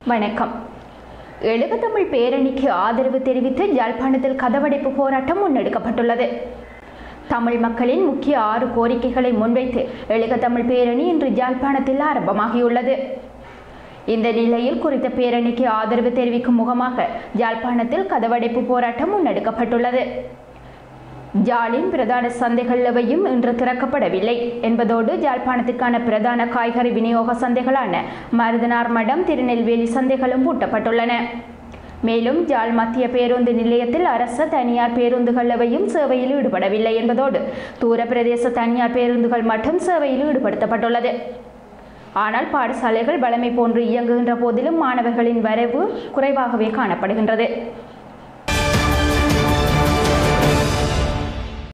வணக்கம் எழுகத்தமிழ் பேரணிக்கு ஆதரவு தெரிவித்து யாழ்ப்பாணத்தில் கதவடைப்பு போராட்டம் முன்னெடுக்கப்பட்டுள்ளது தமிழ் மக்களின் முக்கிய ஆறு கோரிக்கைகளை முன்வைத்து எழுகத்தமிழ் பேரணி இன்று யாழ்ப்பாணத்தில் ஆரம்பமாகியுள்ளது இந்த நிலையில் குறித்த பேரணிக்கு ஆதரவு தெரிவிக்கும் முகமாக யாழ்ப்பாணத்தில் கதவடைப்பு போராட்டம் முன்னெடுக்கப்பட்டுள்ளது ஜாலின் பிரதான சந்தைகள் எவையும் இன்று திறக்கப்படவில்லை என்பதோடு யாழ்ப்பாணத்திற்கான பிரதான காய்கறி விநியோக சந்தைகளான மருதனார் மடம் திருநெல்வேலி சந்தைகளும் பூட்டப்பட்டுள்ளன மேலும் ஜாழ் மத்திய பேருந்து நிலையத்தில் அரச தனியார் பேருந்துகள் எவையும் சேவையில் ஈடுபடவில்லை என்பதோடு தூர பிரதேச தனியார் பேருந்துகள் மட்டும் சேவையில் ஈடுபடுத்தப்பட்டுள்ளது ஆனால் பாடசாலைகள் வழமை போன்று இயங்குகின்ற போதிலும் மாணவர்களின் வரவு குறைவாகவே காணப்படுகின்றது